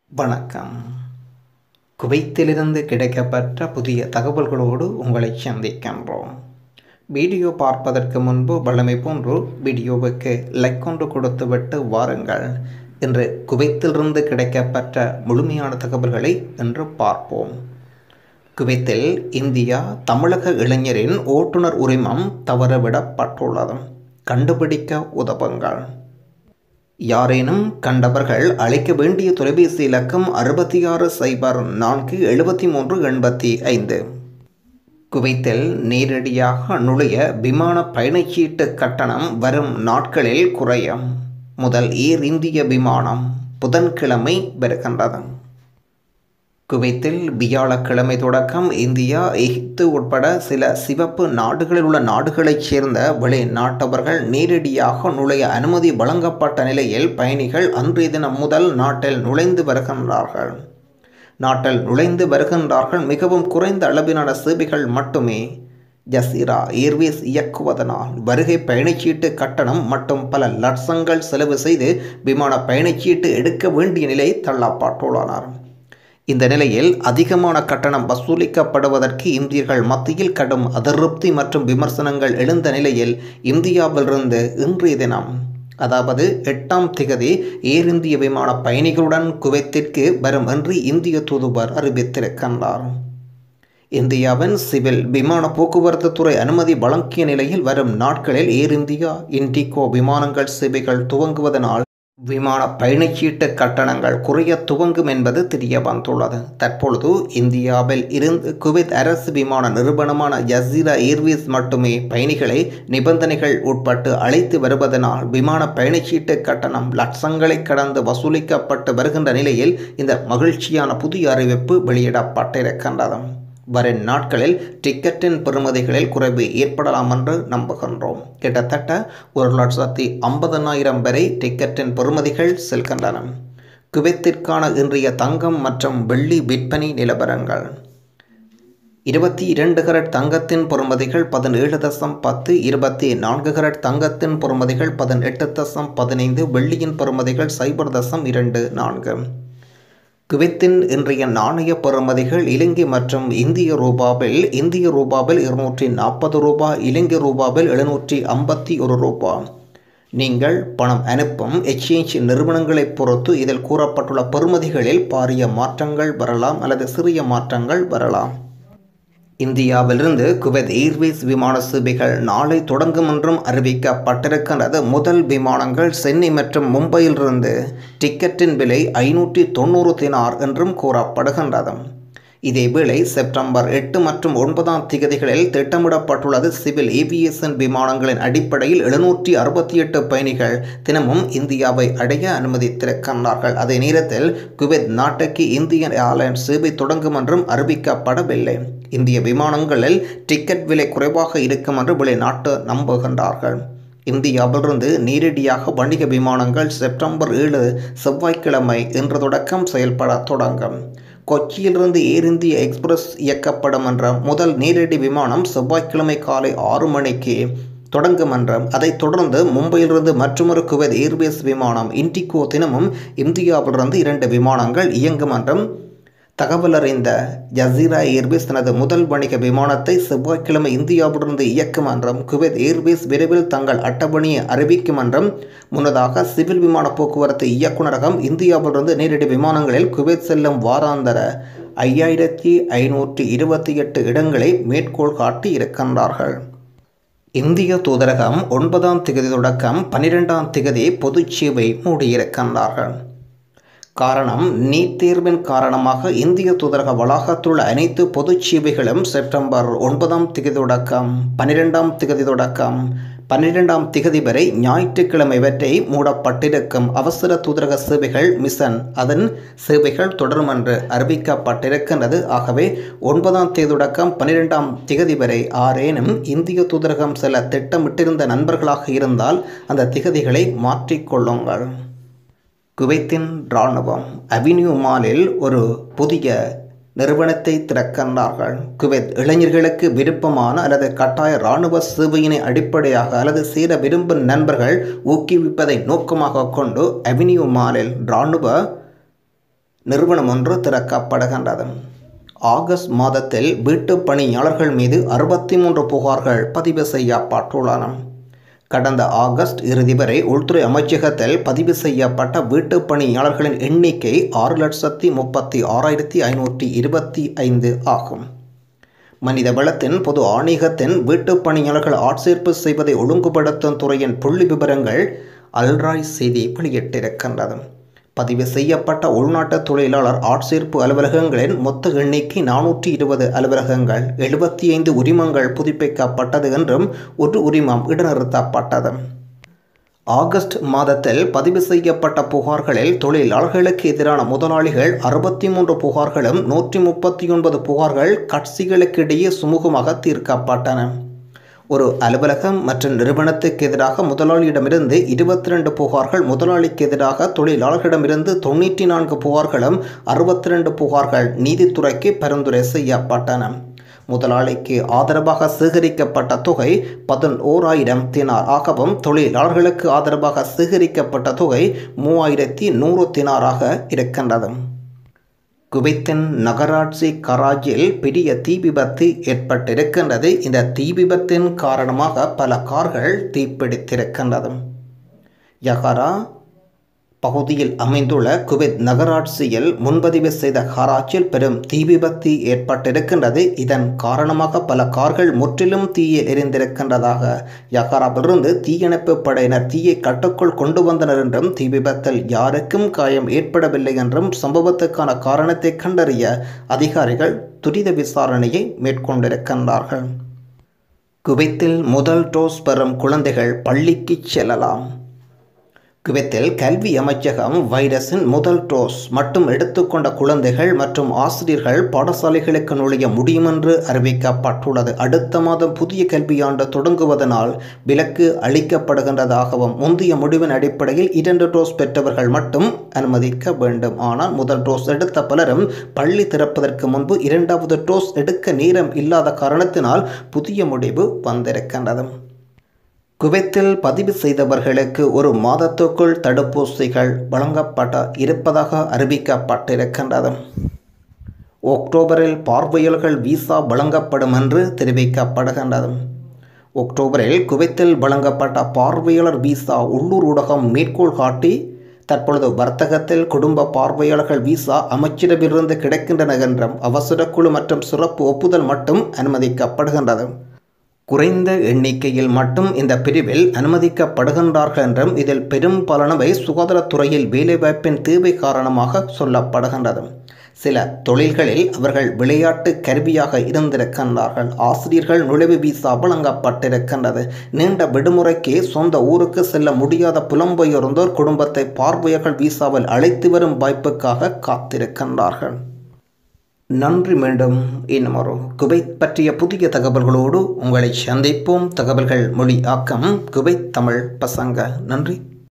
வணக்கம் குவைத்திலிருந்து கிடைக்கப்பெற்ற புதிய தகவல்களோடு உங்களை சந்திக்கின்றோம் வீடியோ பார்ப்பதற்கு முன்பு வழமை போன்று வீடியோவுக்கு லைக் கொண்டு கொடுத்துவிட்டு வாருங்கள் இன்று குவைத்திலிருந்து கிடைக்கப்பெற்ற முழுமையான தகவல்களை இன்று பார்ப்போம் குவைத்தில் இந்தியா தமிழக இளைஞரின் ஓட்டுநர் உரிமம் தவறவிடப்பட்டுள்ளது கண்டுபிடிக்க உதவுங்கள் யாரேனும் கண்டவர்கள் அழைக்க வேண்டிய தொலைபேசி இலக்கம் அறுபத்தி ஆறு சைபர் நான்கு எழுபத்தி மூன்று எண்பத்தி ஐந்து குவைத்தில் நேரடியாக நுழைய விமான பயணச்சீட்டு கட்டணம் வரும் நாட்களில் குறையும் முதல் ஏர் இந்திய விமானம் புதன்கிழமை வருகின்றது குவைத்தில் வியாழக்கிழமை தொடக்கம் இந்தியா எகிப்து உட்பட சில சிவப்பு நாடுகளில் உள்ள நாடுகளைச் சேர்ந்த வெளிநாட்டவர்கள் நேரடியாக நுழைய அனுமதி வழங்கப்பட்ட நிலையில் பயணிகள் அன்றைய தினம் முதல் நாட்டில் நுழைந்து வருகின்றார்கள் நாட்டில் நுழைந்து வருகின்றார்கள் மிகவும் குறைந்த அளவிலான சேவைகள் மட்டுமே ஜசீரா ஏர்வேஸ் இயக்குவதனால் வருகை பயணச்சீட்டு கட்டணம் மற்றும் பல லட்சங்கள் செலவு செய்து விமான பயணச்சீட்டு எடுக்க வேண்டிய நிலை தள்ளப்பட்டுள்ளனர் இந்த நிலையில் அதிகமான கட்டணம் வசூலிக்கப்படுவதற்கு இந்தியர்கள் மத்தியில் கடும் அதிருப்தி மற்றும் விமர்சனங்கள் எழுந்த நிலையில் இந்தியாவிலிருந்து இன்றைய தினம் அதாவது எட்டாம் திகதி ஏர் இந்திய விமான பயணிகளுடன் குவைத்திற்கு வரும் என்று இந்திய தூதுவர் அறிவித்திருக்கின்றார் இந்தியாவின் சிவில் விமான போக்குவரத்து துறை அனுமதி வழங்கிய நிலையில் வரும் நாட்களில் ஏர் இந்தியா இண்டிகோ விமானங்கள் சேவைகள் துவங்குவதனால் விமான பயணச்சீட்டு கட்டணங்கள் குறைய துவங்கும் என்பது தெரிய வந்துள்ளது தற்பொழுது இந்தியாவில் இருந்து குவைத் அரசு விமான நிறுவனமான ஜசீரா ஏர்வேஸ் மட்டுமே பயணிகளை நிபந்தனைகள் உட்பட்டு அழைத்து வருவதனால் விமான பயணச்சீட்டு கட்டணம் லட்சங்களை கடந்து வசூலிக்கப்பட்டு வருகின்ற நிலையில் இந்த மகிழ்ச்சியான புதிய அறிவிப்பு வெளியிடப்பட்டிருக்கின்றது வரும் நாட்களில் டிக்கெட்டின் பெறுமதிகளில் குறைவு ஏற்படலாம் என்று நம்புகின்றோம் கிட்டத்தட்ட ஒரு லட்சத்தி ஐம்பதனாயிரம் வரை டிக்கெட்டின் பெறுமதிகள் செல்கின்றன குவைத்திற்கான இன்றைய தங்கம் மற்றும் வெள்ளி விற்பனை நிலவரங்கள் இருபத்தி இரண்டு கரட் தங்கத்தின் பொறுமதிகள் பதினேழு தசம் பத்து இருபத்தி நான்கு கரட் தங்கத்தின் பொறுமதிகள் பதினெட்டு தசம் பதினைந்து வெள்ளியின் பொறுமதிகள் சைபர் தசம் இரண்டு நான்கு குவைத்தின் இன்றைய நாணய பெறுமதிகள் இலங்கை மற்றும் இந்திய ரூபாவில் இந்திய ரூபாவில் இருநூற்றி நாற்பது ரூபாய் இலங்கை ரூபாவில் எழுநூற்றி ஐம்பத்தி ஒரு ரூபாய் நீங்கள் பணம் அனுப்பும் எக்ஸ்சேஞ்ச் நிறுவனங்களை பொறுத்து இதில் கூறப்பட்டுள்ள பெறுமதிகளில் பாரிய மாற்றங்கள் வரலாம் அல்லது சிறிய மாற்றங்கள் வரலாம் இந்தியாவிலிருந்து குவைத் ஏர்வேஸ் விமான சேவைகள் நாளை தொடங்கும் என்றும் அறிவிக்கப்பட்டிருக்கின்றது முதல் விமானங்கள் சென்னை மற்றும் மும்பையிலிருந்து டிக்கெட்டின் விலை ஐநூற்றி தொண்ணூறு தினார் என்றும் கூறப்படுகின்றது இதேவேளை செப்டம்பர் எட்டு மற்றும் ஒன்பதாம் திகதிகளில் திட்டமிடப்பட்டுள்ளது சிவில் ஏவியேஷன் விமானங்களின் அடிப்படையில் எழுநூற்றி அறுபத்தி எட்டு பயணிகள் தினமும் இந்தியாவை அடைய அனுமதித்திருக்கின்றார்கள் அதே நேரத்தில் குவைத் நாட்டுக்கு இந்தியன் ஏர்லைன்ஸ் சேவை தொடங்கும் என்றும் அறிவிக்கப்படவில்லை இந்திய விமானங்களில் டிக்கெட் விலை குறைவாக இருக்கும் என்று வெளிநாட்டு நம்புகின்றார்கள் இந்தியாவிலிருந்து நேரடியாக வணிக விமானங்கள் செப்டம்பர் ஏழு செவ்வாய்க்கிழமை இன்று தொடக்கம் செயல்பட தொடங்கும் கொச்சியிலிருந்து ஏர் இந்திய எக்ஸ்பிரஸ் இயக்கப்படும் என்ற முதல் நேரடி விமானம் செவ்வாய்க்கிழமை காலை ஆறு மணிக்கு தொடங்கும் என்றும் அதைத் தொடர்ந்து மும்பையிலிருந்து மற்றொரு குவைத் ஏர்வேஸ் விமானம் இண்டிகோ தினமும் இந்தியாவிலிருந்து இரண்டு விமானங்கள் இயங்கும் என்றும் தகவல் அறிந்த ஜசீரா ஏர்வேஸ் தனது முதல் வணிக விமானத்தை செவ்வாய்க்கிழமை இந்தியாவிலிருந்து இயக்கும் என்றும் குவைத் ஏர்வேஸ் விரைவில் தங்கள் அட்டவணையை அறிவிக்கும் என்றும் முன்னதாக சிவில் விமான போக்குவரத்து இயக்குநரகம் இந்தியாவிலிருந்து நேரடி விமானங்களில் குவைத் செல்லும் வாராந்தர ஐயாயிரத்தி ஐநூற்றி இருபத்தி எட்டு இடங்களை மேற்கோள் காட்டி இருக்கின்றார்கள் இந்திய தூதரகம் ஒன்பதாம் திகதி தொடக்கம் பனிரெண்டாம் திகதி பொதுச் சேவை மூடியிருக்கின்றார்கள் காரணம் நீட் தேர்வின் காரணமாக இந்திய தூதரக வளாகத்துள்ள அனைத்து பொதுச் சேவைகளும் செப்டம்பர் ஒன்பதாம் திகதி தொடக்கம் பன்னிரெண்டாம் திகதி தொடக்கம் பன்னிரெண்டாம் திகதி வரை ஞாயிற்றுக்கிழமை வரை மூடப்பட்டிருக்கும் அவசர தூதரக சேவைகள் மிஷன் அதன் சேவைகள் தொடரும் என்று அறிவிக்கப்பட்டிருக்கின்றது ஆகவே ஒன்பதாம் தேதி தொடக்கம் பன்னிரெண்டாம் திகதி வரை ஆரேனும் இந்திய தூதரகம் செல்ல திட்டமிட்டிருந்த நண்பர்களாக இருந்தால் அந்த திகதிகளை மாற்றிக்கொள்ளுங்கள் குவைத்தின் இராணுவம் அவென்யூ மாலில் ஒரு புதிய நிறுவனத்தை திறக்கின்றார்கள் குவைத் இளைஞர்களுக்கு விருப்பமான அல்லது கட்டாய இராணுவ சேவையினை அடிப்படையாக அல்லது சேர விரும்பும் நண்பர்கள் ஊக்குவிப்பதை நோக்கமாக கொண்டு அவென்யூ மாலில் இராணுவ நிறுவனம் ஒன்று திறக்கப்படுகின்றது ஆகஸ்ட் மாதத்தில் வீட்டு பணியாளர்கள் மீது அறுபத்தி மூன்று புகார்கள் பதிவு செய்யப்பட்டுள்ளன கடந்த ஆகஸ்ட் இறுதி வரை உள்துறை அமைச்சகத்தில் பதிவு செய்யப்பட்ட வீட்டு பணியாளர்களின் எண்ணிக்கை ஆறு லட்சத்தி முப்பத்தி ஆறாயிரத்தி ஐநூற்றி இருபத்தி ஐந்து ஆகும் மனித வளத்தின் பொது ஆணையகத்தின் வீட்டு பணியாளர்கள் ஆட்சேர்ப்பு செய்வதை ஒழுங்குபடுத்தும் துறையின் புள்ளி விவரங்கள் அல்ராய் செய்தி வெளியிட்டிருக்கின்றது பதிவு செய்யப்பட்ட உள்நாட்டு தொழிலாளர் ஆட்சேர்ப்பு அலுவலகங்களின் மொத்த எண்ணிக்கை நானூற்றி இருபது அலுவலகங்கள் எழுபத்தி ஐந்து உரிமங்கள் புதுப்பிக்கப்பட்டது என்றும் ஒரு உரிமம் இடைநிறுத்தப்பட்டது ஆகஸ்ட் மாதத்தில் பதிவு செய்யப்பட்ட புகார்களில் தொழிலாளர்களுக்கு எதிரான முதலாளிகள் அறுபத்தி மூன்று புகார்களும் நூற்றி முப்பத்தி ஒன்பது புகார்கள் கட்சிகளுக்கிடையே சுமூகமாக தீர்க்கப்பட்டன ஒரு அலுவலகம் மற்றும் நிறுவனத்துக்கு எதிராக முதலாளியிடமிருந்து இருபத்தி ரெண்டு புகார்கள் முதலாளிக்கு எதிராக தொழிலாளர்களிடமிருந்து தொண்ணூற்றி நான்கு புகார்களும் அறுபத்தி ரெண்டு புகார்கள் நீதித்துறைக்கு பரிந்துரை செய்யப்பட்டன முதலாளிக்கு ஆதரவாக சேகரிக்கப்பட்ட தொகை பதினோராயிரம் தினார் ஆகவும் தொழிலாளர்களுக்கு ஆதரவாக சேகரிக்கப்பட்ட தொகை மூவாயிரத்தி நூறு தினாராக இருக்கின்றது குவைத்தின் நகராட்சி கராஜில் பெரிய தீ விபத்து ஏற்பட்டிருக்கின்றது இந்த தீ விபத்தின் காரணமாக பல கார்கள் தீப்பிடித்திருக்கின்றது யகரா பகுதியில் அமைந்துள்ள குவைத் நகராட்சியில் முன்பதிவு செய்த கராச்சியில் பெரும் தீ விபத்து ஏற்பட்டிருக்கின்றது இதன் காரணமாக பல கார்கள் முற்றிலும் தீயில் எரிந்திருக்கின்றதாக யகாராவிலிருந்து தீயணைப்பு படையினர் தீயை கட்டுக்குள் கொண்டு வந்தனர் என்றும் தீ விபத்தில் யாருக்கும் காயம் ஏற்படவில்லை என்றும் சம்பவத்துக்கான காரணத்தை கண்டறிய அதிகாரிகள் துரித விசாரணையை மேற்கொண்டிருக்கின்றார்கள் குவைத்தில் முதல் டோஸ் பெறும் குழந்தைகள் பள்ளிக்கு செல்லலாம் குவைத்தில் கல்வி அமைச்சகம் வைரஸின் முதல் டோஸ் மட்டும் எடுத்துக்கொண்ட குழந்தைகள் மற்றும் ஆசிரியர்கள் பாடசாலைகளுக்கு நுழைய முடியும் என்று அறிவிக்கப்பட்டுள்ளது அடுத்த மாதம் புதிய கல்வியாண்டு தொடங்குவதனால் விலக்கு அளிக்கப்படுகின்றதாகவும் முந்தைய முடிவின் அடிப்படையில் இரண்டு டோஸ் பெற்றவர்கள் மட்டும் அனுமதிக்க வேண்டும் ஆனால் முதல் டோஸ் எடுத்த பலரும் பள்ளி திறப்பதற்கு முன்பு இரண்டாவது டோஸ் எடுக்க நேரம் இல்லாத காரணத்தினால் புதிய முடிவு வந்திருக்கின்றது குவைத்தில் பதிவு செய்தவர்களுக்கு ஒரு மாதத்துக்குள் தடுப்பூசிகள் வழங்கப்பட இருப்பதாக அறிவிக்கப்பட்டிருக்கின்றது அக்டோபரில் பார்வையாளர்கள் விசா வழங்கப்படும் என்று தெரிவிக்கப்படுகின்றது அக்டோபரில் குவைத்தில் வழங்கப்பட்ட பார்வையாளர் விசா உள்ளூர் ஊடகம் மேற்கோள் காட்டி தற்பொழுது வர்த்தகத்தில் குடும்ப பார்வையாளர்கள் விசா அமைச்சரவிலிருந்து கிடைக்கின்றன என்றும் அவசர குழு மற்றும் சிறப்பு ஒப்புதல் மட்டும் அனுமதிக்கப்படுகின்றது குறைந்த எண்ணிக்கையில் மட்டும் இந்த பிரிவில் அனுமதிக்கப்படுகின்றார்கள் என்றும் இதில் பெரும் பலனவை சுகாதாரத்துறையில் வேலைவாய்ப்பின் தேவை காரணமாக சொல்லப்படுகின்றது சில தொழில்களில் அவர்கள் விளையாட்டு கருவியாக இருந்திருக்கின்றார்கள் ஆசிரியர்கள் நுழைவு விசா வழங்கப்பட்டிருக்கின்றது நீண்ட விடுமுறைக்கு சொந்த ஊருக்கு செல்ல முடியாத புலம்பெயர்ந்தோர் குடும்பத்தை பார்வையர்கள் விசாவில் அழைத்து வரும் வாய்ப்புக்காக காத்திருக்கின்றார்கள் நன்றி மீண்டும் இன்னும் ஒரு குவைத் பற்றிய புதிய தகவல்களோடு உங்களை சந்திப்போம் தகவல்கள் மொழி ஆக்கம் குவைத் தமிழ் பசங்க நன்றி